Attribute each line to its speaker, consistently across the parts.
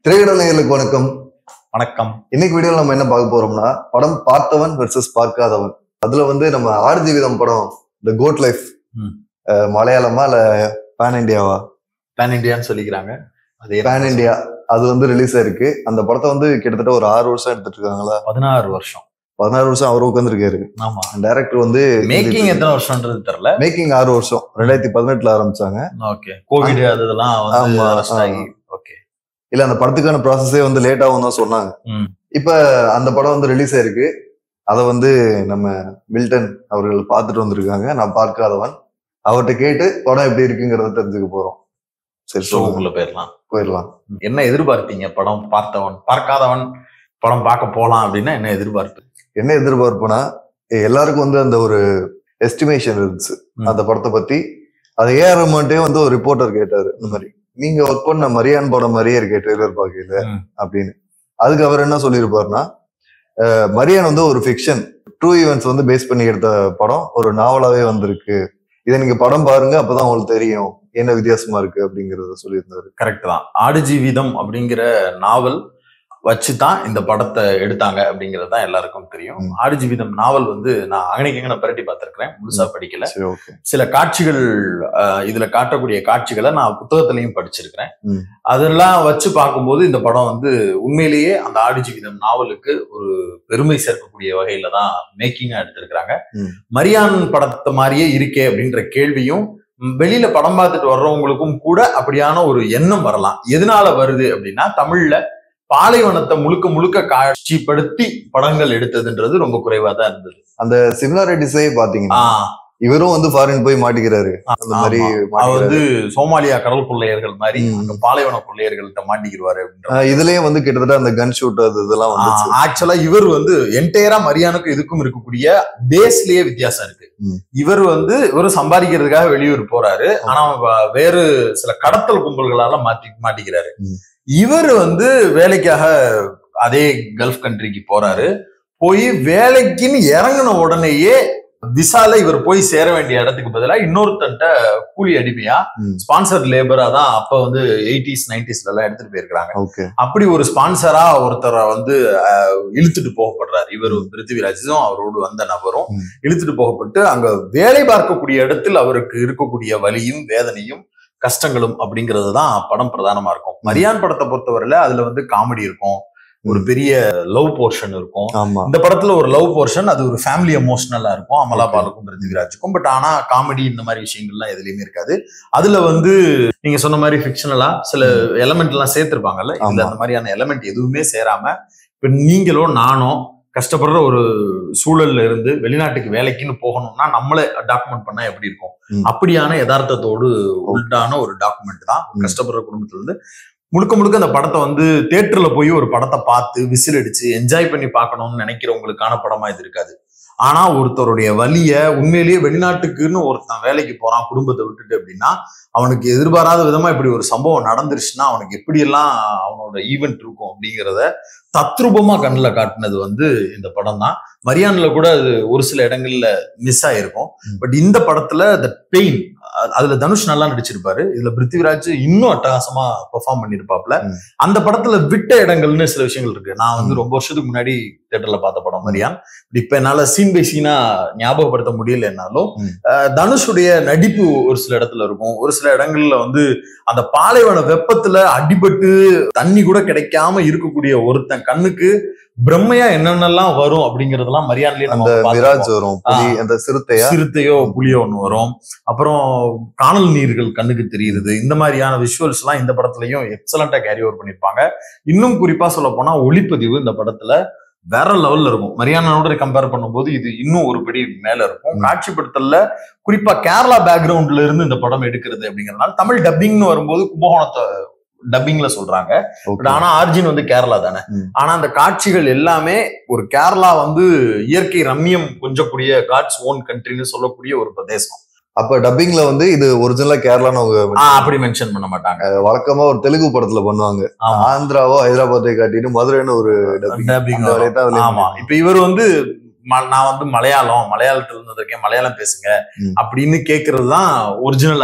Speaker 1: திரையிடலைகளுக்கு வணக்கம்
Speaker 2: வணக்கம்
Speaker 1: இன்னைக்கு வீடியோல நம்ம என்ன பார்க்க போறோம்னா படம் பார்த்தவன் வெர்சஸ் பார்க்காதவன் அதுல வந்து நம்ம ஆறு ஜீவிதம் படம் த கோட் லைஃப்
Speaker 2: ம்.
Speaker 1: மலையாளமா இல்ல பேன் இந்தியாவா
Speaker 2: பேன் இண்டியான்னு சொல்லிக்கிறாங்க அதே
Speaker 1: பேன் இந்தியா அது வந்து ரிலீஸ் ஆயிருக்கு அந்த படத்தை வந்து கிட்டத்தட்ட ஒரு ஆறு வருஷம் எடுத்துட்டு இருக்காங்களா
Speaker 2: பதினாறு வருஷம்
Speaker 1: பதினாறு வருஷம் அவர் உட்காந்துருக்காரு
Speaker 2: ஆமா
Speaker 1: டைரக்டர் வந்து
Speaker 2: மேக்கிங் எத்தனை வருஷம்ன்றது தெரியல
Speaker 1: மேக்கிங் ஆறு வருஷம் ரெண்டாயிரத்தி பதினெட்டுல ஆரம்பிச்சாங்க
Speaker 2: ஓகே கோவிட் அது இதெல்லாம் வந்து
Speaker 1: ஆமா,
Speaker 2: arrest ஆகி ஓகே
Speaker 1: இல்ல அந்த படத்துக்கான ப்ராசஸே வந்து லேட் ஆகும் தான் சொன்னாங்க
Speaker 2: ம்.
Speaker 1: இப்ப அந்த படம் வந்து ரிலீஸ் ஆயிருக்கு அதை வந்து நம்ம மில்டன் அவர்கள் பார்த்துட்டு வந்திருக்காங்க நான் பார்க்காதவன் அவர்கிட்ட கேட்டு படம் எப்படி இருக்குங்கிறத தெரிஞ்சுக்க போறோம் சரி சொல்லுங்க
Speaker 2: ஷோக்குள்ள போயிடலாம்
Speaker 1: போயிடலாம்
Speaker 2: என்ன எதிர்பார்த்தீங்க படம் பார்த்தவன் பார்க்காதவன் படம் பார்க்க போலாம் அப்படின்னா என்ன எதிர்பார்ப்பு
Speaker 1: என்ன எதிர்பார்ப்புனா எல்லாருக்கும் வந்து அந்த ஒரு எஸ்டிமேஷன் இருந்துச்சு
Speaker 2: ம்.
Speaker 1: அந்த படத்தை பத்தி அது ஏஆர் ரஹ்மான்ட்டே வந்து ஒரு ரிப்போர்ட்டர் கேட்டாரு இந்த மாதிரி நீங்க ஒர்க் பண்ண மரியான் படம் மாதிரியே இருக்கே ட்ரெய்லர் பார்க்கல
Speaker 2: ம்.
Speaker 1: அப்படின்னு அதுக்கு அவர் என்ன சொல்லியிருப்பாருன்னா அஹ், மரியான் வந்து ஒரு ஃபிக்ஷன் ட்ரூ ஈவெண்ட்ஸ் வந்து பேஸ் பண்ணி எடுத்த படம் ஒரு நாவலாவே வந்திருக்கு இதை நீங்க படம் பாருங்க அப்பதான் உங்களுக்கு தெரியும் என்ன வித்தியாசமா இருக்கு அப்படிங்கறத சொல்லியிருந்தாரு
Speaker 2: கரெக்ட் தான் ஆடு ஜீவிதம் அப்படிங்கிற நாவல் வச்சு தான் இந்த படத்தை எடுத்தாங்க அப்படிங்கிறது தான் எல்லாருக்கும் தெரியும்
Speaker 1: ம்.
Speaker 2: ஆடு ஜீவிதம் நாவல் வந்து நான் அங்கனைக்கு எங்கன பரட்டி பார்த்திருக்கிறேன் முழுசா படிக்கல
Speaker 1: சரி ஓகே
Speaker 2: சில காட்சிகள் அஹ், இதுல காட்டக்கூடிய காட்சிகளை நான் புத்தகத்திலையும் படிச்சிருக்கிறேன்
Speaker 1: ம்.
Speaker 2: அதெல்லாம் வச்சு பார்க்கும்போது இந்த படம் வந்து உண்மையிலேயே அந்த ஆடு ஜீவிதம் நாவலுக்கு ஒரு பெருமை சேர்க்கக்கூடிய வகையில தான் மேக்கிங்கா எடுத்திருக்கிறாங்க
Speaker 1: ம்.
Speaker 2: மரியான் படத்தை மாதிரியே இருக்கே அப்படின்ற கேள்வியும் ம், வெளியில படம் பார்த்துட்டு வர்றவங்களுக்கும் கூட அப்படியான ஒரு எண்ணம் வரலாம் எதனால வருது அப்படின்னா தமிழ்ல பாலைவனத்தை முழுக்க முழுக்க காட்சிப்படுத்தி படங்கள் எடுத்ததுன்றது ரொம்ப குறைவா தான் இருந்தது
Speaker 1: அந்த சிமிலாரிட்டிஸே பாத்தீங்கன்னா
Speaker 2: ஆஹ்
Speaker 1: இவரும் வந்து ஃபாரின் போய் மாட்டிக்கிறாரு அந்த மாதிரி
Speaker 2: ஆமா. அவர்
Speaker 1: மாட்டிக்கிறாரு.
Speaker 2: வந்து சோமாலியா கடல் கொள்ளையர்கள் மாதிரி
Speaker 1: ம்.
Speaker 2: அங்க பாலைவன கொள்ளையர்கள்ட்ட மாட்டிக்கிடுவாரு அப்படின்ற
Speaker 1: ஆஹ் இதுலயே வந்து கிட்டத்தட்ட அந்த கன் ஷூட் அது இதெல்லாம் வந்துச்சு
Speaker 2: ஆக்சுவலா இவர் வந்து என்டையரா மரியானுக்கும் இதுக்கும் இருக்கக்கூடிய பேஸ்லயே வித்தியாசம் இருக்கு
Speaker 1: ம்.
Speaker 2: இவர் வந்து இவரு சம்பாதிக்கிறதுக்காக வெளியூர் போறாரு ஆனா வ- வேறு சில கடத்தல் கும்பல்களால மாட்டி மாட்டிக்கிறாரு
Speaker 1: ம்.
Speaker 2: இவர் வந்து வேலைக்காக அதே கல்ஃப் கண்ட்ரிக்கு போறாரு போய் வேலைக்குன்னு இறங்கின உடனேயே விசால இவர் போய் சேர வேண்டிய இடத்துக்கு பதிலா இன்னொருத்தன்ட்ட கூலி அடிமையா
Speaker 1: ம்.
Speaker 2: ஸ்பான்சர் லேபரா தான் அப்ப வந்து எயிட்டிஸ் நைன்டிஸ்ல எல்லாம் எடுத்துட்டு போயிருக்காங்க
Speaker 1: ஓகே
Speaker 2: அப்படி ஒரு ஸ்பான்சரா ஒருத்தரை வந்து அஹ், இழுத்துட்டு போகப்படுறாரு இவர் பிருத்திவிராஜும் அவரோடு வந்த நபரும்
Speaker 1: ம்.
Speaker 2: இழுத்துட்டு போகப்பட்டு அங்க வேலை பார்க்கக்கூடிய இடத்தில் அவருக்கு இருக்கக்கூடிய வலியும் வேதனையும் கஷ்டங்களும் அப்படிங்கிறது தான் படம் பிரதானமா இருக்கும் மரியான் படத்தை பொறுத்தவரையில அதுல வந்து காமெடி இருக்கும் ஒரு
Speaker 1: ம்.
Speaker 2: பெரிய லவ் போர்ஷன் இருக்கும்
Speaker 1: ஆமா
Speaker 2: இந்த படத்துல ஒரு லவ் போர்ஷன் அது ஒரு ஃபேமிலி எமோஷனலா இருக்கும் அமலா
Speaker 1: Okay.
Speaker 2: பாலுக்கும் பிருத்திவிராஜுக்கும் பட் ஆனா காமெடி இந்த மாதிரி விஷயங்கள்லாம் எதுலயுமே இருக்காது அதுல வந்து நீங்க சொன்ன மாதிரி ஃபிக்ஷனலா சில எலமெண்ட் எல்லாம் சேர்த்திருப்பாங்கல்ல இதுல
Speaker 1: ஆமா.
Speaker 2: அந்த மாதிரியான எலமெண்ட் எதுவுமே சேராம இப்ப நீங்களோ நானோ கஷ்டப்படுற ஒரு சூழல்ல இருந்து வெளிநாட்டுக்கு வேலைக்குன்னு போகணும்னா நம்மளே டாக்குமெண்ட் பண்ணா எப்படி இருக்கும்
Speaker 1: ம்.
Speaker 2: அப்படியான யதார்த்தத்தோடு உண்டான ஒரு டாக்குமெண்ட் தான்
Speaker 1: ம்.
Speaker 2: கஷ்டப்படுற குடும்பத்துல இருந்து முழுக்க முழுக்க அந்த படத்தை வந்து தேட்டர்ல போய் ஒரு படத்தை பார்த்து விசில் அடிச்சு என்ஜாய் பண்ணி பார்க்கணும்னு நினைக்கிறவங்களுக்கான படமா இது இருக்காது ஆனா ஒருத்தருடைய வலிய உண்மையிலேயே வெளிநாட்டுக்குன்னு ஒருத்தன் வேலைக்கு போறான் குடும்பத்தை விட்டுட்டு அப்படின்னா அவனுக்கு எதிர்பாராத விதமா இப்படி ஒரு சம்பவம் நடந்துருச்சுன்னா அவனுக்கு எப்படியெல்லாம் அவனோட ஈவெண்ட் இருக்கும் அப்படிங்கிறத தத்ரூபமா கண்ணில் காட்டினது வந்து இந்த படம் தான் மரியான்ல கூட அது ஒரு சில இடங்கள்ல மிஸ் ஆயிருக்கும்
Speaker 1: ம்.
Speaker 2: பட் இந்த படத்துல த பெயின் அதுல தனுஷ் நல்லா நடிச்சிருப்பாரு இதுல பிருத்திவிராஜ் இன்னும் அட்டகாசமா பெர்ஃபார்ம் பண்ணிருப்பாப்ல
Speaker 1: ம்.
Speaker 2: அந்த படத்துல விட்ட இடங்கள்னு சில விஷயங்கள் இருக்கு நான் வந்து
Speaker 1: ம்.
Speaker 2: ரொம்ப வருஷத்துக்கு முன்னாடி தியேட்டர்ல பார்த்த படம் மரியான் இப்ப என்னால சீன் பை சீனா ஞாபகப்படுத்த முடியலன்னாலும்
Speaker 1: ம்.
Speaker 2: அஹ், தனுஷுடைய நடிப்பு ஒரு சில இடத்துல இருக்கும் ஒரு சில இடங்கள்ல வந்து அந்த பாலைவன வெப்பத்துல அடிபட்டு தண்ணி கூட கிடைக்காம இருக்கக்கூடிய ஒருத்தன் கண்ணுக்கு பிரம்மையா என்னென்னலாம் வரும் அப்படிங்கறதெல்லாம் மரியாதையிலே நம்ம
Speaker 1: அந்த
Speaker 2: பார்த்திருப்போம்.
Speaker 1: மிராஜ் வரும் புலி அந்த சிறுத்தையா
Speaker 2: சிறுத்தையோ புலியோ ஒண்ணு வரும் அப்புறம் காணல் நீர்கள் கண்ணுக்கு தெரியுது இந்த மாதிரியான விஷுவல்ஸ் எல்லாம் இந்த படத்துலயும் எக்ஸலண்டா கேரி ஓவர் பண்ணிருப்பாங்க இன்னும் குறிப்பா சொல்ல போனா ஒளிப்பதிவு இந்த படத்துல வேற லெவல்ல இருக்கும் மரியானாவோட கம்பேர் பண்ணும்போது இது இன்னும் ஒரு படி மேல இருக்கும்
Speaker 1: ம்.
Speaker 2: காட்சிப்படுத்தல குறிப்பா கேரளா பேக்ரவுண்ட்ல இருந்து இந்த படம் எடுக்கிறது அப்படிங்கறதுனால தமிழ் டப்பிங்னு வரும்போது கும்பகோணத்தை டப்பிங்ல சொல்றாங்க
Speaker 1: ஓகே
Speaker 2: பட் ஆனா ஆர்ஜின் வந்து கேரளா தானே
Speaker 1: ம்.
Speaker 2: ஆனா அந்த காட்சிகள் எல்லாமே ஒரு கேரளா வந்து இயற்கை ரம்மியம் கொஞ்சக்கூடிய காட்ஸ் ஓன் கண்ட்ரின்னு சொல்லக்கூடிய ஒரு பிரதேசம்
Speaker 1: அப்ப டப்பிங்ல வந்து இது ஒரிஜினலா கேரளான்னு அவங்க
Speaker 2: ஆ, அப்படி மென்ஷன் பண்ண மாட்டாங்க
Speaker 1: வழக்கமா ஒரு தெலுங்கு படத்துல பண்ணுவாங்க
Speaker 2: ஆமா.
Speaker 1: ஆந்திராவோ ஹைதராபாத்தை காட்டிட்டு மதுரைன்னு ஒரு dubbing.
Speaker 2: Dubbing
Speaker 1: அந்த வேலையை தான் அதுலயும்
Speaker 2: ஆமா இப்ப இவர் வந்து ம- நான் வந்து மலையாளம் மலையாளத்துல இருந்து வந்திருக்கேன் மலையாளம் பேசுங்க
Speaker 1: ம்.
Speaker 2: அப்படின்னு கேக்குறது தான் ஒரிஜினலா இருக்கும்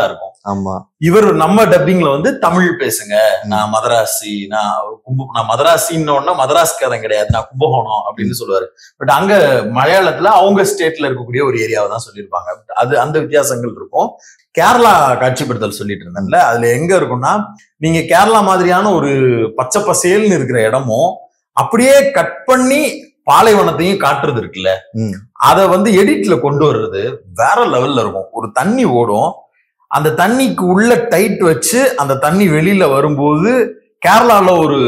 Speaker 1: ஆமா
Speaker 2: இவர் நம்ம டப்பிங்ல வந்து தமிழ் பேசுங்க நான் மதராசி நான் கும்ப நான் மதராசின்னு மதராஸ்காரன் கிடையாது நான் கும்பகோணம் அப்படின்னு சொல்லுவாரு பட் அங்க மலையாளத்துல அவங்க ஸ்டேட்ல இருக்கக்கூடிய ஒரு ஏரியாவை தான் சொல்லியிருப்பாங்க But அது அந்த வித்தியாசங்கள் இருக்கும் கேரளா காட்சிப்படுத்தல் சொல்லிட்டு இருந்தேன்ல அதுல எங்க இருக்கும்னா நீங்க கேரளா மாதிரியான ஒரு பச்சை பசேல்னு இருக்கிற இடமும் அப்படியே கட் பண்ணி பாலைவனத்தையும் காட்டுறது இருக்குல்ல
Speaker 1: ம்.
Speaker 2: அத வந்து எடிட்ல கொண்டு வர்றது வேற லெவல்ல இருக்கும் ஒரு தண்ணி ஓடும் அந்த தண்ணிக்கு உள்ள டைட் வச்சு அந்த தண்ணி வெளியில வரும்போது கேரளால ஒரு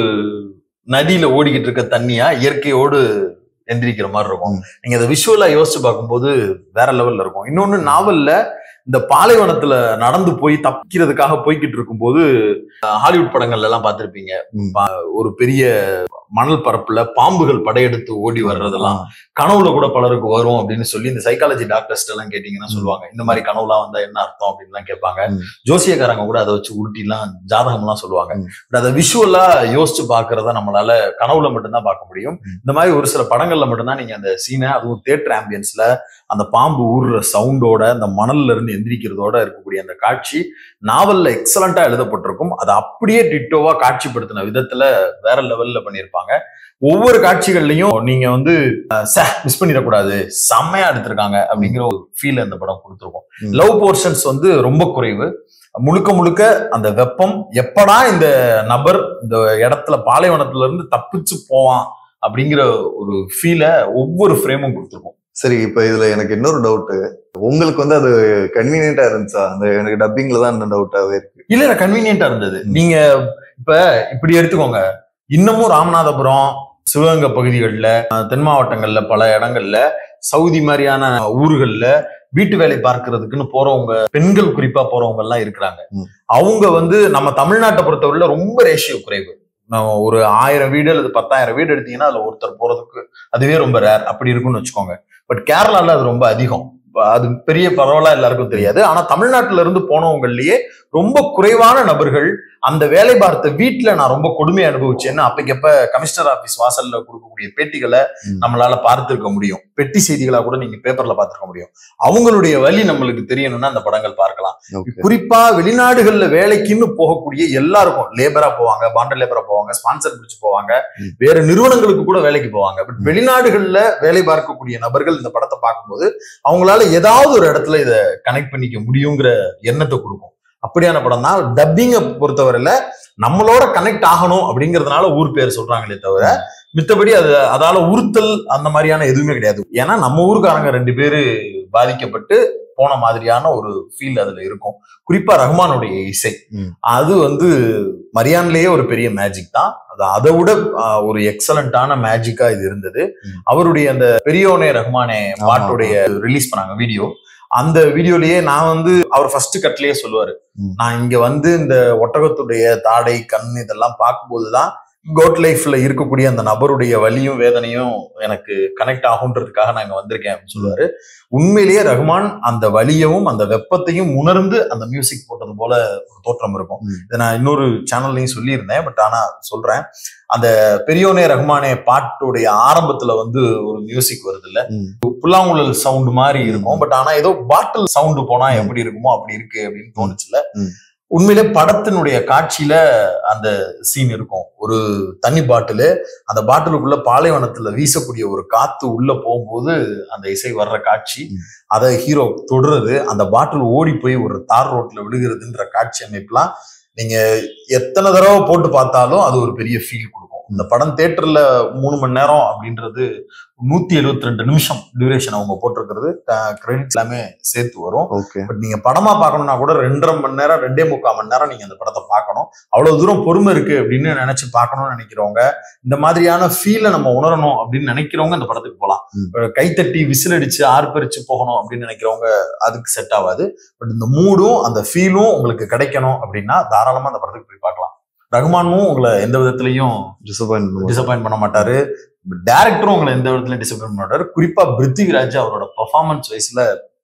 Speaker 2: நதியில ஓடிக்கிட்டு இருக்க தண்ணியா இயற்கையோடு எந்திரிக்கிற மாதிரி இருக்கும்
Speaker 1: ம்.
Speaker 2: நீங்க அதை விஷுவலா யோசிச்சு பார்க்கும்போது வேற லெவல்ல இருக்கும் இன்னொன்னு நாவல்ல இந்த பாலைவனத்துல நடந்து போய் தப்பிக்கிறதுக்காக போய்கிட்டு இருக்கும்போது அஹ், ஹாலிவுட் படங்கள்ல எல்லாம் பார்த்திருப்பீங்க
Speaker 1: ம்.
Speaker 2: பா- ஒரு பெரிய மணல் பரப்புல பாம்புகள் படையெடுத்து ஓடி வர்றதெல்லாம் கனவுல கூட பலருக்கு வரும் அப்படின்னு சொல்லி இந்த சைக்காலஜி டாக்டர்ஸ்ட் எல்லாம் கேட்டீங்கன்னா
Speaker 1: ம்.
Speaker 2: சொல்லுவாங்க இந்த மாதிரி கனவுலாம் வந்தா என்ன அர்த்தம் அப்படின்லாம் கேட்பாங்க
Speaker 1: ம்.
Speaker 2: ஜோசியக்காரங்க கூட அதை வச்சு உருட்டிலாம் ஜாதகம் எல்லாம் சொல்லுவாங்க
Speaker 1: ம்.
Speaker 2: But அதை விஷுவலா யோசிச்சு பாக்குறத நம்மளால கனவுல மட்டும்தான் பார்க்க முடியும்
Speaker 1: ம்.
Speaker 2: இந்த மாதிரி ஒரு சில படங்கள்ல மட்டும்தான் நீங்க அந்த சீனை அதுவும் தேட்டர் ஆம்பியன்ஸ்ல அந்த பாம்பு ஊறுற சவுண்டோட அந்த மணல்ல இருந்து எந்திரிக்கிறதோட இருக்கக்கூடிய அந்த காட்சி நாவல்ல எக்ஸலண்டா எழுதப்பட்டிருக்கும் அதை அப்படியே டிட்டோவா காட்சிப்படுத்தின விதத்துல வேற லெவல்ல பண்ணியிருப்பாங்க ஒவ்வொரு காட்சிகள்லயும் நீங்க வந்து மிஸ் பண்ணிடக்கூடாது செம்மையா எடுத்திருக்காங்க அப்படிங்கிற ஒரு ஃபீல் அந்த படம் கொடுத்துருக்கும்
Speaker 1: ம்.
Speaker 2: லவ் போர்ஷன்ஸ் வந்து ரொம்ப குறைவு முழுக்க முழுக்க அந்த வெப்பம் எப்படா இந்த நபர் இந்த இடத்துல பாலைவனத்துல இருந்து தப்பிச்சு போவான் அப்படிங்கிற ஒரு ஃபீலை ஒவ்வொரு ஃப்ரேமும் கொடுத்துருக்கும்
Speaker 1: சரி இப்ப இதுல எனக்கு இன்னொரு டவுட் உங்களுக்கு வந்து அது கன்வீனியன்டா இருந்துச்சா அந்த எனக்கு டப்பிங்ல தான் அந்த டவுட்டாவே இருக்கு
Speaker 2: இல்ல இல்ல கன்வீனியன்டா இருந்தது
Speaker 1: ம்.
Speaker 2: நீங்க இப்ப இப்படி எடுத்துக்கோங்க இன்னமும் ராமநாதபுரம் சிவகங்கை பகுதிகளில் தென் மாவட்டங்கள்ல பல இடங்கள்ல சவுதி மாதிரியான ஊர்கள்ல வீட்டு வேலை பார்க்கறதுக்குன்னு போறவங்க பெண்கள் குறிப்பா போறவங்க எல்லாம் இருக்கிறாங்க
Speaker 1: ம்.
Speaker 2: அவங்க வந்து நம்ம தமிழ்நாட்டை பொறுத்தவரையில ரொம்ப ரேஷியோ குறைவு நம்ம ஒரு ஆயிரம் வீடு அல்லது பத்தாயிரம் வீடு எடுத்தீங்கன்னா அதுல ஒருத்தர் போறதுக்கு அதுவே ரொம்ப ரேர் அப்படி இருக்கும்னு வச்சுக்கோங்க பட் கேரளால அது ரொம்ப அதிகம் அது பெரிய பரவலா எல்லாருக்கும் தெரியாது ஆனா தமிழ்நாட்டுல இருந்து போனவங்கலயே ரொம்ப குறைவான நபர்கள் அந்த வேலை பார்த்த வீட்டுல நான் ரொம்ப கொடுமையை அனுபவிச்சேன்னு அப்பக்கப்ப கமிஷனர் ஆபீஸ் வாசல்ல கொடுக்கக்கூடிய பேட்டிகளை
Speaker 1: ம்.
Speaker 2: நம்மளால பார்த்திருக்க முடியும் பெட்டி செய்திகளா கூட நீங்க பேப்பர்ல பார்த்திருக்க முடியும் அவங்களுடைய வழி நம்மளுக்கு தெரியணும்னா அந்த படங்கள் பார்க்கலாம்
Speaker 1: ஓகே
Speaker 2: குறிப்பா வெளிநாடுகள்ல வேலைக்குன்னு போகக்கூடிய எல்லாருக்கும் லேபரா போவாங்க பாண்டர் லேபரா போவாங்க ஸ்பான்சர் பிடிச்சு போவாங்க
Speaker 1: ம்.
Speaker 2: வேற நிறுவனங்களுக்கு கூட வேலைக்கு போவாங்க பட்
Speaker 1: ம்.
Speaker 2: வெளிநாடுகள்ல வேலை பார்க்கக்கூடிய நபர்கள் இந்த படத்தை பார்க்கும்போது அவங்களால ஏதாவது ஒரு இடத்துல இதை கனெக்ட் பண்ணிக்க முடியுங்கிற எண்ணத்தை கொடுக்கும் அப்படியான படம் தான் டப்பிங்கை பொறுத்தவரையில நம்மளோட கனெக்ட் ஆகணும் அப்படிங்கறதுனால ஊர் பேர் சொல்றாங்களே தவிர மித்தபடி அது அதால உறுத்தல் அந்த மாதிரியான எதுவுமே கிடையாது ஏன்னா நம்ம ஊருக்காரங்க ரெண்டு பேரு பாதிக்கப்பட்டு போன மாதிரியான ஒரு ஃபீல் அதுல இருக்கும் குறிப்பா ரஹ்மானுடைய இசை
Speaker 1: ம்.
Speaker 2: அது வந்து மரியான்லயே ஒரு பெரிய மேஜிக் தான் அது அதை விட ஆஹ், ஒரு எக்ஸலண்டான மேஜிக்கா இது இருந்தது
Speaker 1: ம்.
Speaker 2: அவருடைய அந்த பெரியோனே ரஹ்மானே
Speaker 1: ஆமா,
Speaker 2: பாட்டுடைய ரிலீஸ் பண்ணாங்க வீடியோ அந்த வீடியோலயே நான் வந்து அவர் ஃபர்ஸ்ட் கட்லயே சொல்லுவாரு
Speaker 1: ம்.
Speaker 2: நான் இங்க வந்து இந்த ஒட்டகத்துடைய தாடை கண் இதெல்லாம் பார்க்கும்போதுதான் கோட் லைஃப்ல இருக்கக்கூடிய அந்த நபருடைய வலியும் வேதனையும் எனக்கு கனெக்ட் ஆகுன்றதுக்காக நான் இங்க வந்திருக்கேன் அப்படின்னு சொல்லுவாரு உண்மையிலேயே ரஹ்மான் அந்த வலியவும் அந்த வெப்பத்தையும் உணர்ந்து அந்த மியூசிக் போட்டது போல ஒரு தோற்றம் இருக்கும்
Speaker 1: ம்.
Speaker 2: இதை நான் இன்னொரு சேனல்லையும் சொல்லியிருந்தேன் பட் ஆனா சொல்றேன் அந்த பெரியோனே ரஹ்மானே பாட்டுடைய ஆரம்பத்துல வந்து ஒரு மியூசிக் வருது இல்ல
Speaker 1: ம்.
Speaker 2: புல்லாங்குழல் சவுண்ட் மாதிரி இருக்கும் பட் ஆனா ஏதோ பாட்டில் சவுண்ட் போனா
Speaker 1: ம்.
Speaker 2: எப்படி இருக்குமோ அப்படி இருக்கு அப்படின்னு தோணுச்சுல
Speaker 1: ம்.
Speaker 2: உண்மையிலே படத்தினுடைய காட்சியில அந்த சீன் இருக்கும் ஒரு தண்ணி பாட்டிலு அந்த பாட்டிலுக்குள்ள பாலைவனத்துல வீசக்கூடிய ஒரு காத்து உள்ள போகும்போது அந்த இசை வர்ற காட்சி
Speaker 1: ம்.
Speaker 2: அதை ஹீரோ தொடுறது அந்த பாட்டில் ஓடி போய் ஒரு தார் ரோட்ல விழுகிறதுன்ற காட்சி அமைப்புலாம் நீங்க எத்தனை தடவை போட்டு பார்த்தாலும் அது ஒரு பெரிய ஃபீல் கொடுக்கும் இந்த படம் தேட்டர்ல மூணு மணி நேரம் அப்படின்றது நூத்தி எழுபத்தி ரெண்டு நிமிஷம் டியூரேஷன் அவங்க போட்டிருக்கிறது கிரெடிட்ஸ் எல்லாமே சேர்த்து வரும்
Speaker 1: ஓகே
Speaker 2: பட் நீங்க படமா பார்க்கணும்னா கூட ரெண்டரை மணி நேரம் ரெண்டே முக்கால் மணி நேரம் நீங்க அந்த படத்தை பார்க்கணும் அவ்வளவு தூரம் பொறுமை இருக்கு அப்படின்னு நினைச்சு பார்க்கணும்னு நினைக்கிறவங்க இந்த மாதிரியான ஃபீலை நம்ம உணரணும் அப்படின்னு நினைக்கிறவங்க இந்த படத்துக்கு போகலாம்
Speaker 1: ம்.
Speaker 2: அஹ் கைத்தட்டி விசில் அடிச்சு ஆர்ப்பரிச்சு போகணும் அப்படின்னு நினைக்கிறவங்க அதுக்கு செட் ஆகாது பட் இந்த மூடும் அந்த ஃபீலும் உங்களுக்கு கிடைக்கணும் அப்படின்னா தாராளமா அந்த படத்துக்கு போய் பார்க்கலாம் ரகுமானும் உங்களை எந்த விதத்திலையும்
Speaker 1: டிசப்பாயின்ட்
Speaker 2: டிசப்பாயின்ட் பண்ண மாட்டாரு டேரக்டரும் உங்களை எந்த விதத்துலயும் டிசப்பாயின்ட் பண்ண மாட்டாரு குறிப்பா பிருத்திவிராஜ் அவரோட பெர்ஃபார்மன்ஸ் வைஸ்ல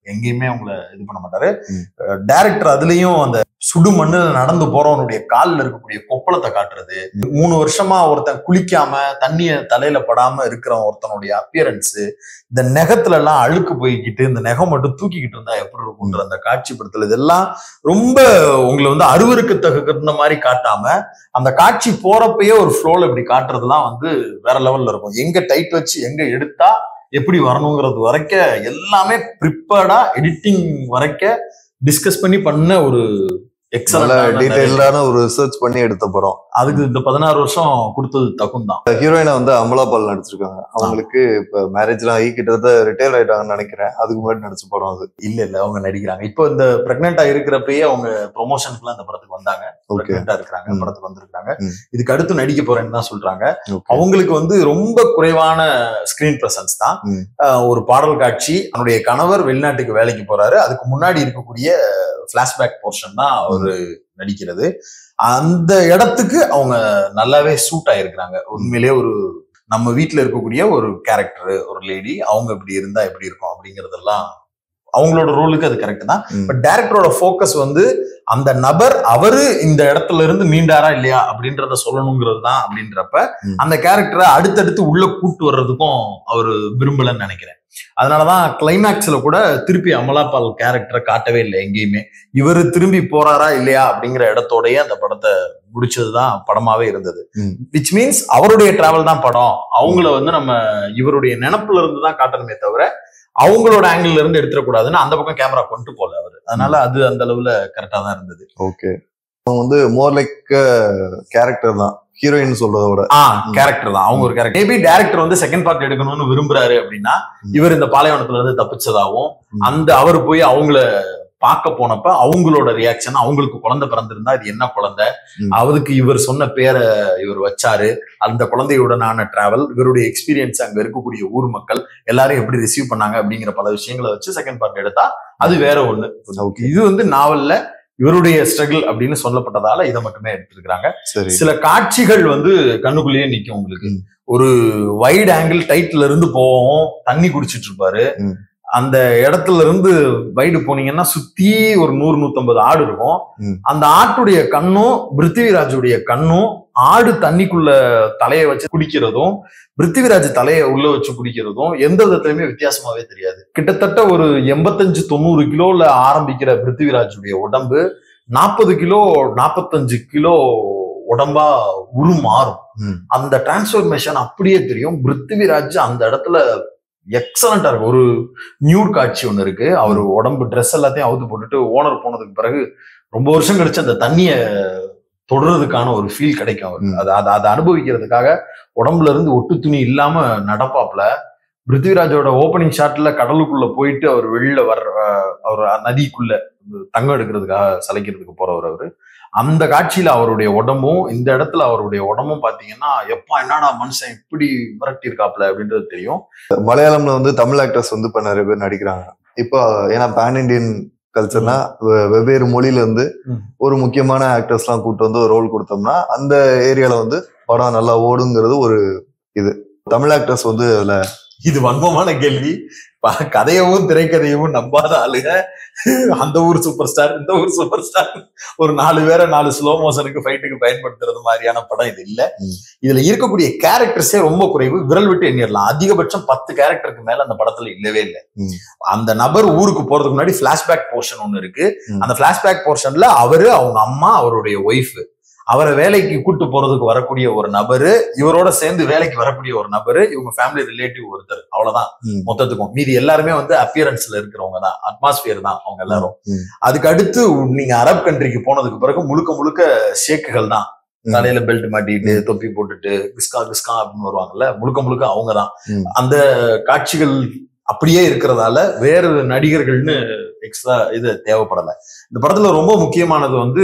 Speaker 2: எங்கேயுமே அவங்கள இது பண்ண மாட்டாரு
Speaker 1: ம்.
Speaker 2: டைரக்டர் அதுலயும் அந்த சுடு மண்ணு நடந்து போறவனுடைய கால்ல இருக்கக்கூடிய கொப்பளத்தை காட்டுறது மூணு வருஷமா ஒருத்தன் குளிக்காம தண்ணிய தலையில படாம இருக்கிற ஒருத்தனுடைய அப்பியரன்ஸ் இந்த நெகத்துல எல்லாம் அழுக்கு போய்கிட்டு இந்த நெகம் மட்டும் தூக்கிக்கிட்டு இருந்தா எப்படி இருக்கும்ன்ற அந்த காட்சிப்படுத்தல் இதெல்லாம் ரொம்ப உங்களை வந்து அருவருக்கு தகுந்த மாதிரி காட்டாம அந்த காட்சி போறப்பயே ஒரு ஃப்ளோல இப்படி காட்டுறதுலாம் வந்து வேற லெவல்ல இருக்கும் எங்க டைட் வச்சு எங்க எடுத்தா எப்படி வரணுங்கிறது வரைக்க எல்லாமே ப்ரிப்பேர்டா எடிட்டிங் வரைக்க டிஸ்கஸ் பண்ணி பண்ண ஒரு
Speaker 1: நல்ல
Speaker 2: எக்ஸலண்ட்
Speaker 1: டீடைல்டான ஒரு ரிசர்ச் பண்ணி எடுத்த படம்
Speaker 2: அதுக்கு இந்த பதினாறு வருஷம் கொடுத்தது தகும் தான்
Speaker 1: ஹீரோயினா வந்து அமலா பால் நடிச்சிருக்காங்க அவங்களுக்கு இப்ப மேரேஜ்லாம் ஆகி கிட்டத்தட்ட ரிட்டையர் ஆயிட்டாங்கன்னு நினைக்கிறேன் அதுக்கு முன்னாடி நடிச்ச படம் அது
Speaker 2: இல்ல இல்ல அவங்க நடிக்கிறாங்க இப்போ இந்த பிரெக்னெண்டா இருக்கிறப்பயே அவங்க ப்ரொமோஷனுக்குலாம் இந்த படத்துக்கு வந்தாங்க
Speaker 1: ஓகே
Speaker 2: பிரெக்னெண்டா இருக்கிறாங்க
Speaker 1: ம்.
Speaker 2: படத்துக்கு வந்திருக்காங்க
Speaker 1: ம்.
Speaker 2: இதுக்கு அடுத்து நடிக்க போறேன்னு தான் சொல்றாங்க
Speaker 1: ஓகே
Speaker 2: அவங்களுக்கு வந்து ரொம்ப குறைவான ஸ்கிரீன் பிரசன்ஸ் தான்
Speaker 1: ம்.
Speaker 2: அஹ் ஒரு பாடல் காட்சி அவனுடைய கணவர் வெளிநாட்டுக்கு வேலைக்கு போறாரு அதுக்கு முன்னாடி இருக்கக்கூடிய பிளாஷ்பேக் போர்ஷன் தான் அவரு நடிக்கிறது அந்த இடத்துக்கு அவங்க நல்லாவே சூட் ஆயிருக்கிறாங்க உண்மையிலேயே ஒரு நம்ம வீட்ல இருக்கக்கூடிய ஒரு கேரக்டர் ஒரு லேடி அவங்க இப்படி இருந்தா எப்படி இருக்கும் அப்படிங்கறதெல்லாம் அவங்களோட ரோலுக்கு அது கரெக்ட் தான்
Speaker 1: ம்.
Speaker 2: பட் டேரக்டரோட ஃபோக்கஸ் வந்து அந்த நபர் அவரு இந்த இடத்துல இருந்து மீண்டாரா இல்லையா அப்படின்றத சொல்லணுங்கிறது தான் அப்படின்றப்ப
Speaker 1: ம்.
Speaker 2: அந்த கேரக்டரை அடுத்தடுத்து உள்ள கூட்டு வர்றதுக்கும் அவர் விரும்பலன்னு நினைக்கிறேன் அதனாலதான் கிளைமேக்ஸ்ல கூட திருப்பி அமலாபால் கேரக்டரை காட்டவே இல்லை எங்கேயுமே இவர் திரும்பி போறாரா இல்லையா அப்படிங்கிற இடத்தோடயே அந்த படத்தை முடிச்சதுதான் படமாவே இருந்தது
Speaker 1: ம்.
Speaker 2: விச் மீன்ஸ் அவருடைய டிராவல் தான் படம் அவங்கள வந்து நம்ம இவருடைய நினப்புல இருந்து தான் காட்டணுமே தவிர அவங்களோட ஆங்கிள் இருந்து எடுத்துடக்கூடாதுன்னு அந்த பக்கம் கேமரா கொண்டு போல அவரு அதனால அது அந்த அளவுல கரெக்டா தான் இருந்தது
Speaker 1: ஓகே அவங்க வந்து மோர் லைக் கேரக்டர் தான் ஹீரோயின் சொல்றத விட
Speaker 2: ஆ கேரக்டர் தான் அவங்க ஒரு கேரக்டர் மேபி டேரக்டர் வந்து செகண்ட் பார்ட் எடுக்கணும்னு விரும்புறாரு அப்படின்னா
Speaker 1: ம்.
Speaker 2: இவர் இந்த பாலைவனத்துல இருந்து தப்பிச்சதாகவும்
Speaker 1: ம்.
Speaker 2: அந்த அவர் போய் அவங்கள பார்க்க போனப்ப அவங்களோட ரியாக்ஷன் அவங்களுக்கு குழந்தை பிறந்திருந்தா இது என்ன குழந்தை
Speaker 1: ம்.
Speaker 2: அதுக்கு இவர் சொன்ன பேரை இவர் வச்சாரு அந்த குழந்தையுடனான டிராவல் இவருடைய எக்ஸ்பீரியன்ஸ் அங்க இருக்கக்கூடிய ஊர் மக்கள் எல்லாரும் எப்படி ரிசீவ் பண்ணாங்க அப்படிங்கிற பல விஷயங்களை வச்சு செகண்ட் பார்ட் எடுத்தா அது வேற ஒண்ணு
Speaker 1: ஓகே
Speaker 2: இது வந்து நாவல்ல இவருடைய ஸ்ட்ரகிள் அப்படின்னு சொல்லப்பட்டதால இதை மட்டுமே எடுத்திருக்கிறாங்க
Speaker 1: சரி
Speaker 2: சில காட்சிகள் வந்து கண்ணுக்குள்ளேயே நிக்கும் உங்களுக்கு
Speaker 1: ம்.
Speaker 2: ஒரு வைட் ஆங்கிள் டைட்ல இருந்து போவோம் தண்ணி குடிச்சிட்டு இருப்பாரு
Speaker 1: ம்.
Speaker 2: அந்த இடத்துல இருந்து வைடு போனீங்கன்னா சுத்தி ஒரு நூறு நூத்தம்பது ஆடு இருக்கும்
Speaker 1: ம்.
Speaker 2: அந்த ஆட்டுடைய கண்ணும் பிருத்திவிராஜுடைய கண்ணும் ஆடு தண்ணிக்குள்ள தலையை வச்சு குடிக்கிறதும் பிருத்திவிராஜ் தலையை உள்ள வச்சு குடிக்கிறதும் எந்த விதத்திலுமே வித்தியாசமாவே தெரியாது கிட்டத்தட்ட ஒரு எண்பத்தஞ்சு தொண்ணூறு கிலோல ஆரம்பிக்கிற பிருத்திவிராஜுடைய உடம்பு நாற்பது கிலோ நாற்பத்தஞ்சு கிலோ உடம்பா உருமாறும்
Speaker 1: ம்.
Speaker 2: அந்த டிரான்ஸ்ஃபர்மேஷன் அப்படியே தெரியும் பிருத்திவிராஜ் அந்த இடத்துல எக்ஸலண்டா இருக்கு ஒரு நியூட் காட்சி ஒண்ணு இருக்கு அவர் உடம்பு ட்ரெஸ் எல்லாத்தையும் அவுத்து போட்டுட்டு ஓனர் போனதுக்கு பிறகு ரொம்ப வருஷம் கழிச்சு அந்த தண்ணிய தொடர்றதுக்கான ஒரு ஃபீல் கிடைக்கும் அவருக்கு
Speaker 1: ம்.
Speaker 2: அதை அதை அதை அனுபவிக்கிறதுக்காக உடம்புல இருந்து ஒட்டு துணி இல்லாம நடப்பாப்ல பிருத்திவிராஜோட ஓப்பனிங் ஷாட்ல கடலுக்குள்ள போயிட்டு அவர் வெளில வர்ற அஹ், அவர் நதிக்குள்ள தங்கம் எடுக்கிறதுக்காக சலைக்கிறதுக்கு போறவர் அவரு அந்த காட்சியில அவருடைய உடம்பும் இந்த இடத்துல அவருடைய உடம்பும் பாத்தீங்கன்னா எப்பா என்னடா மனுஷன் இப்படி மிரட்டி இருக்காப்ல அப்படின்றது தெரியும்
Speaker 1: மலையாளம்ல வந்து தமிழ் ஆக்டர்ஸ் வந்து இப்ப நிறைய பேர் நடிக்கிறாங்க இப்போ ஏன்னா பேன் இண்டியன் கல்ச்சர்னா வெவ்வேறு மொழியில இருந்து
Speaker 2: ம்.
Speaker 1: ஒரு முக்கியமான ஆக்டர்ஸ் எல்லாம் கூட்டு வந்து ஒரு ரோல் கொடுத்தோம்னா அந்த ஏரியால வந்து படம் நல்லா ஓடுங்கிறது ஒரு இது தமிழ் ஆக்டர்ஸ் வந்து அதுல
Speaker 2: இது வன்மமான கேள்வி ப- கதையவும் திரைக்கதையவும் நம்பாத ஆளுங்க அந்த ஊர் சூப்பர் ஸ்டார் இந்த ஊர் சூப்பர் ஸ்டார் ஒரு நாலு பேரை நாலு ஸ்லோ மோஷனுக்கு ஃபைட்டுக்கு பயன்படுத்துறது மாதிரியான படம் இது இல்ல
Speaker 1: ம்.
Speaker 2: இதுல இருக்கக்கூடிய கேரக்டர்ஸே ரொம்ப குறைவு விரல் விட்டு எண்ணிடலாம் அதிகபட்சம் பத்து கேரக்டருக்கு மேல அந்த படத்துல இல்லவே இல்லை
Speaker 1: ம்.
Speaker 2: அந்த நபர் ஊருக்கு போறதுக்கு முன்னாடி பிளாஷ்பேக் போர்ஷன் ஒண்ணு இருக்கு
Speaker 1: ம்.
Speaker 2: அந்த பிளாஷ்பேக் போர்ஷன்ல அவரு அவங்க அம்மா அவருடைய ஒய்ஃப் அவரை வேலைக்கு கூட்டு போறதுக்கு வரக்கூடிய ஒரு நபரு இவரோட சேர்ந்து வேலைக்கு வரக்கூடிய ஒரு நபரு இவங்க ஃபேமிலி ரிலேட்டிவ் ஒருத்தர் அவ்வளவுதான்
Speaker 1: ம்,
Speaker 2: மொத்தத்துக்கும் மீதி எல்லாருமே வந்து அப்பியரன்ஸ்ல இருக்கிறவங்க தான் அட்மாஸ்பியர் தான் அவங்க எல்லாரும்
Speaker 1: ம்,
Speaker 2: அதுக்கு அடுத்து நீங்க அரப் கண்ட்ரிக்கு போனதுக்கு பிறகு முழுக்க முழுக்க ஷேக்குகள் தான்
Speaker 1: ம்.
Speaker 2: தலையில பெல்ட் மாட்டிட்டு தொப்பி போட்டுட்டு கிஸ்கா கிஸ்கா அப்படின்னு வருவாங்கல்ல முழுக்க முழுக்க அவங்க தான்
Speaker 1: ம்.
Speaker 2: அந்த காட்சிகள் அப்படியே இருக்கிறதால வேறு நடிகர்கள்னு எக்ஸ்ட்ரா இது தேவைப்படல இந்த படத்துல ரொம்ப முக்கியமானது வந்து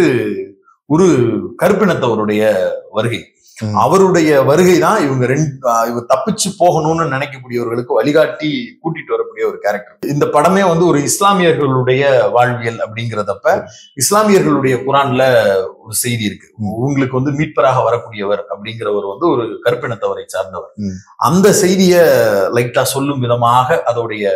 Speaker 2: ஒரு கருப்பினத்தவருடைய வருகை
Speaker 1: ம்.
Speaker 2: அவருடைய வருகை தான் இவங்க ரெண்டு ஆஹ் இவங்க தப்பிச்சு போகணும்னு நினைக்கக்கூடியவர்களுக்கு வழிகாட்டி கூட்டிட்டு வரக்கூடிய ஒரு கேரக்டர் இந்த படமே வந்து ஒரு இஸ்லாமியர்களுடைய வாழ்வியல் அப்படிங்கிறதப்ப இஸ்லாமியர்களுடைய குரான்ல ஒரு செய்தி இருக்கு
Speaker 1: ம்.
Speaker 2: உங்களுக்கு வந்து மீட்பராக வரக்கூடியவர் அப்படிங்கிறவர் வந்து ஒரு கருப்பினத்தவரை சார்ந்தவர்
Speaker 1: ம்.
Speaker 2: அந்த செய்திய லைட்டா சொல்லும் விதமாக அதோடைய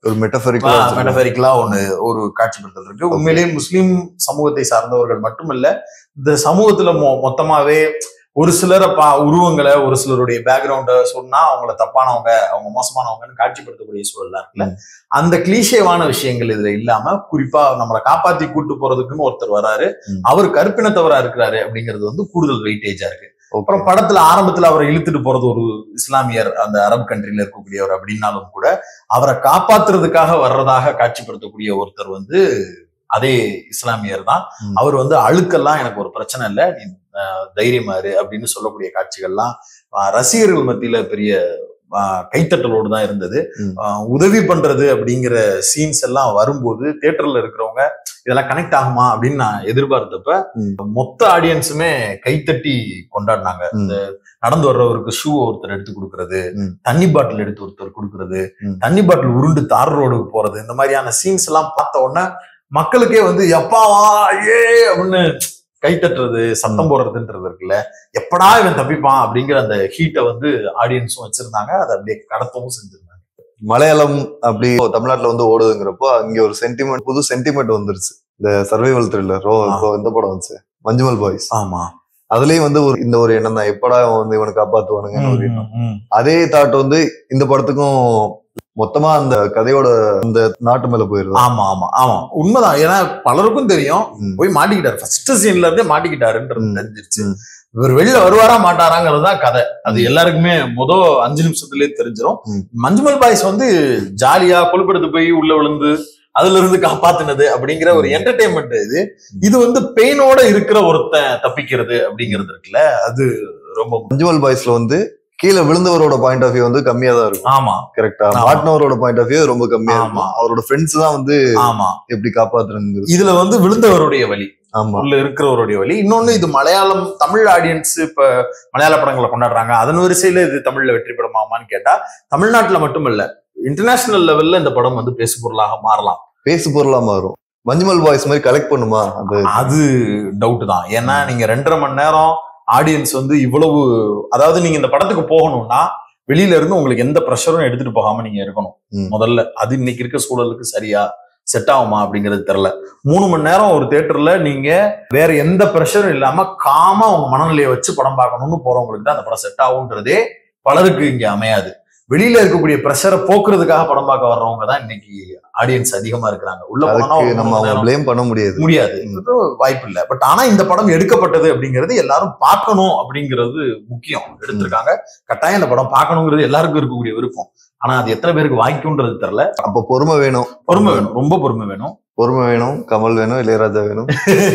Speaker 1: ஒரு மெட்டபரிக்கலா
Speaker 2: மெட்டபரிக்கலா ஒண்ணு ஒரு காட்சிப்படுத்தல் இருக்கு உண்மையிலேயே முஸ்லிம் சமூகத்தை சார்ந்தவர்கள் மட்டுமல்ல இந்த சமூகத்துல மொ- மொத்தமாவே ஒரு சிலரை பா உருவங்களை ஒரு சிலருடைய பேக்ரவுண்ட சொன்னா அவங்கள தப்பானவங்க அவங்க மோசமானவங்கன்னு காட்சிப்படுத்தக்கூடிய சூழலா இருக்குல்ல அந்த கிளீஷேவான விஷயங்கள் இதுல இல்லாம குறிப்பா நம்மளை காப்பாத்தி கூட்டு போறதுக்குன்னு ஒருத்தர் வராரு
Speaker 1: ம்.
Speaker 2: அவர் கருப்பினத்தவரா இருக்கிறாரு அப்படிங்கிறது வந்து கூடுதல் வெயிட்டேஜா இருக்கு அப்புறம் படத்துல ஆரம்பத்துல அவரை இழுத்துட்டு போறது ஒரு இஸ்லாமியர் அந்த அரபு கண்ட்ரில இருக்கக்கூடியவர் அப்படின்னாலும் கூட அவரை காப்பாத்துறதுக்காக வர்றதாக காட்சிப்படுத்தக்கூடிய ஒருத்தர் வந்து அதே இஸ்லாமியர் தான்
Speaker 1: ம்.
Speaker 2: அவர் வந்து அழுக்கெல்லாம் எனக்கு ஒரு பிரச்சனை இல்லை நீ அஹ், தைரியமா இரு அப்படின்னு சொல்லக்கூடிய காட்சிகள்லாம் அஹ், ரசிகர்கள் மத்தியில பெரிய அஹ், கைத்தட்டலோடு தான் இருந்தது
Speaker 1: ம்.
Speaker 2: அஹ், உதவி பண்றது அப்படிங்கிற சீன்ஸ் எல்லாம் வரும்போது தியேட்டர்ல இருக்கிறவங்க இதெல்லாம் கனெக்ட் ஆகுமா அப்படின்னு நான் எதிர்பார்த்தப்ப
Speaker 1: ம்.
Speaker 2: மொத்த ஆடியன்ஸுமே கைத்தட்டி கொண்டாடினாங்க
Speaker 1: ம்.
Speaker 2: இந்த நடந்து வர்றவருக்கு ஷூ ஒருத்தர் எடுத்து கொடுக்கறது
Speaker 1: ம்.
Speaker 2: தண்ணி பாட்டில் எடுத்து ஒருத்தர் கொடுக்கறது
Speaker 1: ம்.
Speaker 2: தண்ணி பாட்டில் உருண்டு தார் ரோடுக்கு போறது இந்த மாதிரியான சீன்ஸ் எல்லாம் பார்த்த உடனே மக்களுக்கே வந்து எப்பாவா ஏ அப்படின்னு கை தட்டுறது சத்தம் போடுறதுன்றது இருக்குல்ல எப்படா இவன் தப்பிப்பான் அப்படிங்கிற அந்த ஹீட்டை வந்து ஆடியன்ஸும் வச்சிருந்தாங்க அதை அப்படியே கடத்தவும் செஞ்சிருந்தாங்க
Speaker 1: மலையாளம் அப்படி தமிழ்நாட்டுல வந்து ஓடுதுங்கிறப்போ அங்க ஒரு சென்டிமெண்ட் புது சென்டிமெண்ட் வந்துருச்சு இந்த சர்வைவல் த்ரில்லர்
Speaker 2: ஆ.
Speaker 1: இப்போ இந்த படம் வந்துச்சு மஞ்சுமல் பாய்ஸ்
Speaker 2: ஆமா
Speaker 1: அதுலயும் வந்து ஒரு இந்த ஒரு எண்ணம் தான் எப்படா இவன் வந்து இவனை காப்பாத்துவானுங்கன்னு ஒரு எண்ணம் அதே தாட் வந்து இந்த படத்துக்கும் மொத்தமா அந்த கதையோட அந்த நாட்டு மேல போயிருது
Speaker 2: ஆமா ஆமா ஆமா உண்மைதான் ஏன்னா பலருக்கும் தெரியும்
Speaker 1: ம்.
Speaker 2: போய் மாட்டிக்கிட்டாரு ஃபர்ஸ்ட் சீன்ல இருந்தே மாட்டிக்கிட்டாருன்றது
Speaker 1: ம்.
Speaker 2: தெரிஞ்சிருச்சு
Speaker 1: ம்.
Speaker 2: இவர் வெளில வருவாரா மாட்டாராங்கிறது தான் கதை அது எல்லாருக்குமே முத அஞ்சு நிமிஷத்துலயே தெரிஞ்சிரும்
Speaker 1: ம்.
Speaker 2: மஞ்சுமல் பாய்ஸ் வந்து ஜாலியா கொழுப்படுத்து போய் உள்ள விழுந்து அதுல இருந்து காப்பாத்துனது அப்படிங்கிற ஒரு என்டர்டைன்மெண்ட் இது இது வந்து பெயினோட இருக்கிற ஒருத்தன் தப்பிக்கிறது அப்படிங்கிறது இருக்குல்ல அது ரொம்ப
Speaker 1: மஞ்சுமல் பாய்ஸ்ல வந்து கீழே விழுந்தவரோட பாயிண்ட் ஆஃப் வியூ வந்து கம்மியா தான் இருக்கும்
Speaker 2: ஆமா
Speaker 1: கரெக்டா
Speaker 2: ஆமா.
Speaker 1: மாட்டினவரோட பாயிண்ட் ஆஃப் வியூ ரொம்ப கம்மியா
Speaker 2: ஆமா.
Speaker 1: இருக்கும் அவரோட ஃப்ரெண்ட்ஸ் தான் வந்து
Speaker 2: ஆமா
Speaker 1: எப்படி காப்பாத்துறங்கிறது
Speaker 2: இதுல வந்து விழுந்தவருடைய வழி
Speaker 1: ஆமா
Speaker 2: உள்ள இருக்கிறவருடைய வழி இன்னொன்னு இது மலையாளம் தமிழ் ஆடியன்ஸ் இப்ப மலையாள படங்களை கொண்டாடுறாங்க அதன் வரிசையில இது தமிழ்ல வெற்றி பெறுமாமான்னு கேட்டா தமிழ்நாட்டுல மட்டுமல்ல இன்டர்நேஷனல் லெவல்ல இந்த படம் வந்து பேசு பொருளாக மாறலாம்
Speaker 1: பேசு பொருளா மாறும் மஞ்சுமல் பாய்ஸ் மாதிரி கலெக்ட் பண்ணுமா அந்த
Speaker 2: அது டவுட் தான் ஏன்னா நீங்க ரெண்டரை மணி நேரம் ஆடியன்ஸ் வந்து இவ்வளவு அதாவது நீங்க இந்த படத்துக்கு போகணும்னா வெளியில இருந்து உங்களுக்கு எந்த ப்ரெஷரும் எடுத்துட்டு போகாம நீங்க இருக்கணும்
Speaker 1: ம்.
Speaker 2: முதல்ல அது இன்னைக்கு இருக்க சூழலுக்கு சரியா செட் ஆகுமா அப்படிங்கிறது தெரியல மூணு மணி நேரம் ஒரு தியேட்டர்ல நீங்க வேற எந்த ப்ரெஷரும் இல்லாம காமா உங்க மனநிலையை வச்சு படம் பார்க்கணும்னு போறவங்களுக்கு தான் அந்த படம் செட் ஆகுன்றதே பலருக்கு இங்க அமையாது வெளியில இருக்கக்கூடிய ப்ரெஷரை போக்குறதுக்காக படம் பார்க்க வர்றவங்க தான் இன்னைக்கு ஆடியன்ஸ் அதிகமா இருக்கிறாங்க உள்ள போனா
Speaker 1: அதுக்கு
Speaker 2: ஒரு
Speaker 1: நம்ம
Speaker 2: மூணு
Speaker 1: அவங்க
Speaker 2: நேரம்
Speaker 1: ப்ளேம் பண்ண முடியாது
Speaker 2: முடியாது வாய்ப்பு இல்லை பட் ஆனா இந்த படம் எடுக்கப்பட்டது அப்படிங்கிறது எல்லாரும் பார்க்கணும் அப்படிங்கிறது முக்கியம் எடுத்திருக்காங்க கட்டாயம் இந்த படம் பார்க்கணுங்கிறது எல்லாருக்கும் இருக்கக்கூடிய விருப்பம் ஆனா அது எத்தனை பேருக்கு வாய்க்கும்ன்றது தெரியல
Speaker 1: அப்ப பொறுமை வேணும்
Speaker 2: பொறுமை வேணும் ரொம்ப பொறுமை வேணும்
Speaker 1: பொறுமை வேணும் கமல் வேணும் இளையராஜா வேணும்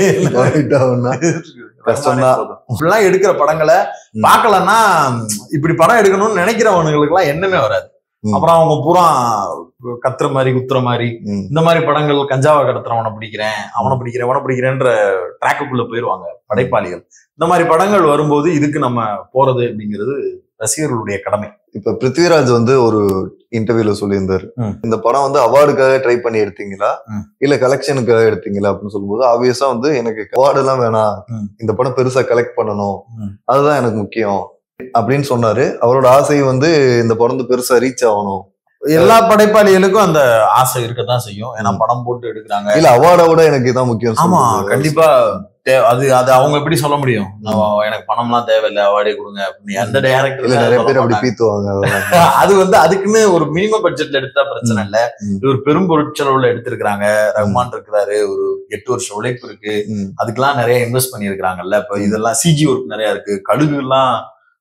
Speaker 1: Right ஆகும்னா கஷ்டம்தான்.
Speaker 2: இப்படிலாம் எடுக்கிற படங்களை
Speaker 1: ம்.
Speaker 2: பார்க்கலன்னா இப்படி படம் எடுக்கணும்னு நினைக்கிறவனுங்களுக்கு எல்லாம் எண்ணமே வராது
Speaker 1: ம்.
Speaker 2: அப்புறம் அவங்க பூரா கத்துற மாதிரி குத்துற மாதிரி
Speaker 1: ம்.
Speaker 2: இந்த மாதிரி படங்கள் கஞ்சாவை கடத்துறவனை பிடிக்கிறேன் அவனை பிடிக்கிறேன் அவனை பிடிக்கிறேன்ற ட்ராக்குக்குள்ள போயிருவாங்க படைப்பாளிகள் இந்த மாதிரி படங்கள் வரும்போது இதுக்கு நம்ம போறது அப்படிங்கிறது ரசிகர்களுடைய கடமை
Speaker 1: இப்ப பிருத்விராஜ் வந்து ஒரு இன்டர்வியூல சொல்லியிருந்தாரு
Speaker 2: ம்.
Speaker 1: இந்த படம் வந்து அவார்டுக்காக ட்ரை பண்ணி எடுத்தீங்களா
Speaker 2: ம்.
Speaker 1: இல்ல கலெக்ஷனுக்காக எடுத்தீங்களா அப்படின்னு சொல்லும்போது ஆப்வியஸா வந்து எனக்கு அவார்டு எல்லாம் வேணாம்
Speaker 2: ம்.
Speaker 1: இந்த படம் பெருசா கலெக்ட் பண்ணணும்
Speaker 2: ம்.
Speaker 1: அதுதான் எனக்கு முக்கியம் அப்படின்னு சொன்னாரு அவரோட ஆசை வந்து இந்த படம் வந்து பெருசா ரீச் ஆகணும்
Speaker 2: எல்லா படைப்பாளிகளுக்கும் அந்த ஆசை இருக்கத்தான் செய்யும் ஏன்னா படம் போட்டு எடுக்கிறாங்க
Speaker 1: இல்ல அவார்டை விட எனக்கு இதான் முக்கியம்
Speaker 2: ஆமா
Speaker 1: சொல்றது.
Speaker 2: கண்டிப்பா தே- அது அது அவங்க எப்படி சொல்ல முடியும் நான் எனக்கு பணம்லாம் தேவையில்லை அவார்டே கொடுங்க அப்படின்னு எந்த
Speaker 1: இல்ல நிறைய பேர் அப்படி
Speaker 2: டேரக்டர்
Speaker 1: பீத்துவாங்க அதெல்லாம்.
Speaker 2: அது வந்து அதுக்குன்னு ஒரு மினிமம் பட்ஜெட்ல எடுத்தா பிரச்சனை இல்ல
Speaker 1: ம்.
Speaker 2: இது ஒரு பெரும் பொருட்செலவுல எடுத்திருக்கிறாங்க ரஹ்மான் இருக்கிறாரு ஒரு எட்டு வருஷம் உழைப்பு இருக்கு
Speaker 1: ம்.
Speaker 2: அதுக்கெல்லாம் நிறைய இன்வெஸ்ட் பண்ணியிருக்கிறாங்கல்ல இப்ப இதெல்லாம் சிஜி ஒர்க் நிறைய இருக்கு கழுகு எல்லாம்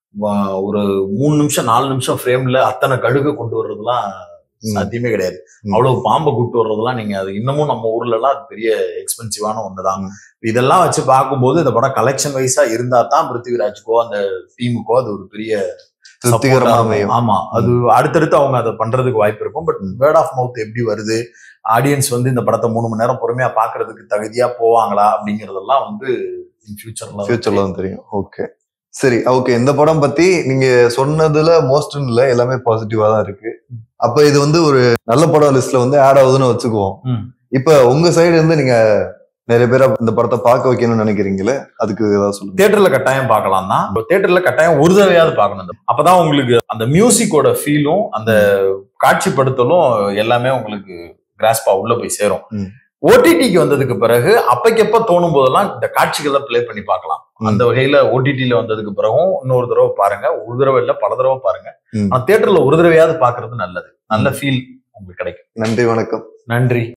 Speaker 2: வ- ஒரு மூணு நிமிஷம் நாலு நிமிஷம் ஃப்ரேம்ல அத்தனை கழுகு கொண்டு வர்றதுலாம்
Speaker 1: ம்.
Speaker 2: சாத்தியமே கிடையாது
Speaker 1: ம்.
Speaker 2: அவ்வளவு பாம்பை கூட்டு வர்றதெல்லாம் நீங்க அது இன்னமும் நம்ம ஊர்ல எல்லாம் அது பெரிய எக்ஸ்பென்சிவான ஒண்ணுதான்
Speaker 1: ம்.
Speaker 2: இதெல்லாம் வச்சு பார்க்கும்போது இந்த படம் கலெக்ஷன் வைஸா இருந்தா தான் பிருத்திவிராஜுக்கோ அந்த டீமுக்கோ அது ஒரு பெரிய
Speaker 1: திருப்திகரமா
Speaker 2: support ஆ
Speaker 1: அமையும்
Speaker 2: இருக்கும். ஆமா அது அடுத்தடுத்து அவங்க அதை பண்றதுக்கு வாய்ப்பு இருக்கும் பட்
Speaker 1: ம்.
Speaker 2: வேர்ட் ஆஃப் மவுத் எப்படி வருது ஆடியன்ஸ் வந்து இந்த படத்தை மூணு மணி நேரம் பொறுமையா பாக்குறதுக்கு தகுதியா போவாங்களா அப்படிங்கறதெல்லாம் வந்து ஃபியூச்சர்ல
Speaker 1: ஃபியூச்சர்ல தான் தெரியும் ஓகே சரி ஓகே இந்த படம் பத்தி நீங்க சொன்னதுல மோஸ்ட் இல்ல எல்லாமே பாசிட்டிவா தான் இருக்கு அப்ப இது வந்து ஒரு நல்ல படம் லிஸ்ட்ல வந்து ஆட் ஆகுதுன்னு வச்சுக்குவோம்
Speaker 2: ம்.
Speaker 1: இப்ப உங்க சைடு இருந்து நீங்க நிறைய பேர் இந்த படத்தை பார்க்க வைக்கணும்னு நினைக்கிறீங்களே அதுக்கு ஏதாவது சொல்லுங்க
Speaker 2: தியேட்டர்ல கட்டாயம் பார்க்கலாம் தான் தியேட்டர்ல கட்டாயம் ஒரு தடவையாவது பார்க்கணும் இந்த- அப்பதான் உங்களுக்கு அந்த மியூசிக்கோட ஃபீலும் அந்த காட்சிப்படுத்தலும் எல்லாமே உங்களுக்கு கிராஸ்பா உள்ள போய் சேரும்
Speaker 1: ம்.
Speaker 2: ஓடிடிக்கு வந்ததுக்கு பிறகு அப்பைக்கப்ப தோணும் போதெல்லாம் இந்த காட்சிகளை ப்ளே பண்ணி பார்க்கலாம்
Speaker 1: ம்.
Speaker 2: அந்த வகையில ஓடிடில வந்ததுக்கு பிறகும் இன்னொரு தடவை பாருங்க ஒரு தடவை இல்ல பல தடவை பாருங்க
Speaker 1: ம்.
Speaker 2: ஆனா தியேட்டர்ல ஒரு தடவையாவது பாக்குறது நல்லது நல்ல ஃபீல் உங்களுக்கு கிடைக்கும்
Speaker 1: நன்றி வணக்கம்
Speaker 2: நன்றி